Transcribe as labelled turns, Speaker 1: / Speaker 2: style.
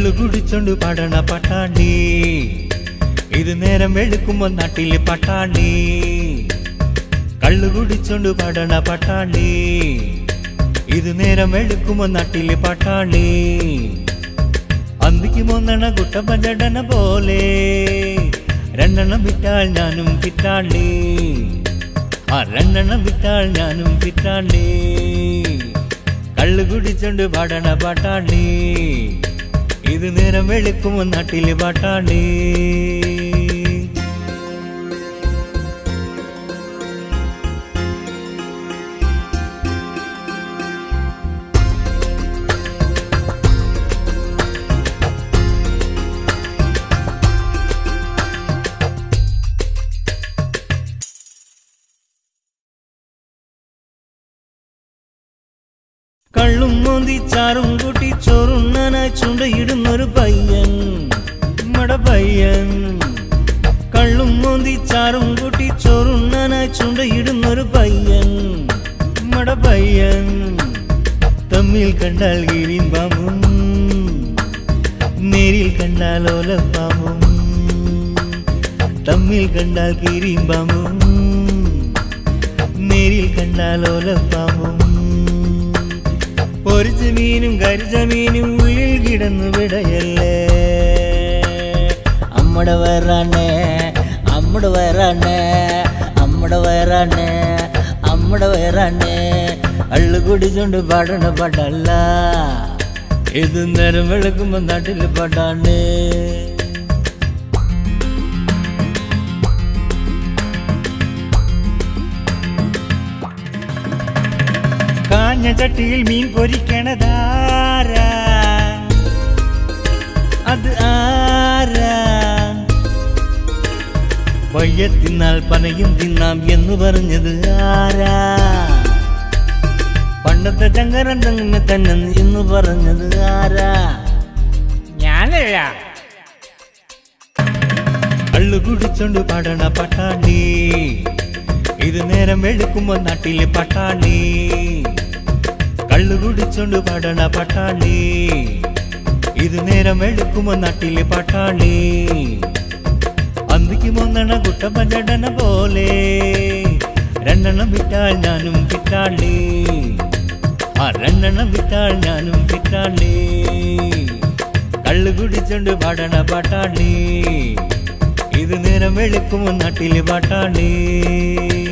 Speaker 1: കള്ളു കുടിച്ചോണ്ട് പാടണ പട്ടാണ്ടി ഇത് നേരം വെളുക്കുമ്പോ നാട്ടിലെ പട്ടാണ്ടി കള്ളു കുടിച്ചോണ്ട് പാടണ പട്ടാണ്ടി ഇത് നേരം വെളുക്കുമ്പോ നാട്ടിലെ പട്ടാണ്ടി അന്തിക്ക് മൂന്നെണ്ണ കുട്ടപ്പഞ്ചടന പോലെ രണ്ടെണ്ണം വിറ്റാൽ ഞാനും വിറ്റാണ്ടി ആ രണ്ടെണ്ണം വിറ്റാൽ ഞാനും വിറ്റാണ്ടി കള്ളു കുടിച്ചോണ്ട് പാടണ പാട്ടാണ്ടി ഇത് നേരം വെളുക്കുമ്പോ നാട്ടിലെ പാട്ടാണ്ടി കള്ളും മോന്തി ചാറും കൂട്ടി ചോറുണ്ണാനായി ചുണ്ടയിടുന്നൊരു പയ്യൻ മട പയ്യൻ കള്ളും മോന്തി ചാറും കൂട്ടി ചോറുണ്ണാനായി ചുണ്ടയിടുന്നൊരു പയ്യൻ മട പയ്യൻ തമ്മിൽ കണ്ടാൽ ഗിരിൻ പാമ്പും നേരിൽ കണ്ടാൽ ഓലപ്പാമ്പും തമ്മിൽ കണ്ടാൽ കീരിയും പാമ്പും നേരിൽ കണ്ടാൽ ഓലപ്പാമ്പും പൊരിച്ച മീനും കരിച്ച മീനും ഉള്ളിൽ കിടന്നു വിടയല്ലേ അമ്മടെ വയറാണേ അമ്മടെ വയറാണേ അമ്മടെ വയറാണേ അമ്മടെ വയറാണേ അള്ളു കുടിച്ചോണ്ട് പാടണ പാട്ടല്ല ഇത് നേരം വെളുക്കുമ്പോ നാട്ടിൽ പാട്ടാണ് കാഞ്ഞ ചട്ടിയിൽ മീൻ പൊരിക്കണതാരാ അത് ആരാ വയ്യ തിന്നാൽ പനയും തിന്നാം എന്ന് പറഞ്ഞത് ആരാ പണ്ടത്തെ ചങ്കരൻ തന്നെ തന്നെ എന്ന് പറഞ്ഞത് ആരാ
Speaker 2: ഞാനല്ല
Speaker 1: കള്ളു കുടിച്ചോണ്ട് പാടണ പട്ടാണ്ടി ഇത് നേരം വെളുക്കുമ്പോ നാട്ടിലെ പട്ടാണ്ടി കള്ളു കുടിച്ചോണ്ട് പാടണ പട്ടാണ്ടി ഇത് നേരം വെളുക്കുമ്പോ നാട്ടിലെ പട്ടാണ്ടി അന്തിക്ക് മൂന്നെണ്ണ കുട്ടപ്പഞ്ചടന പോലെ രണ്ടെണ്ണം വിറ്റാൽ ഞാനും വിറ്റാണ്ടി ആ രണ്ടെണ്ണം വിറ്റാൽ ഞാനും വിറ്റാണ്ടി കള്ളു കുടിച്ചോണ്ട് പാടണ പാട്ടാണ്ടി ഇത് നേരം വെളുക്കുമ്പോ നാട്ടില് പാട്ടാണ്ടി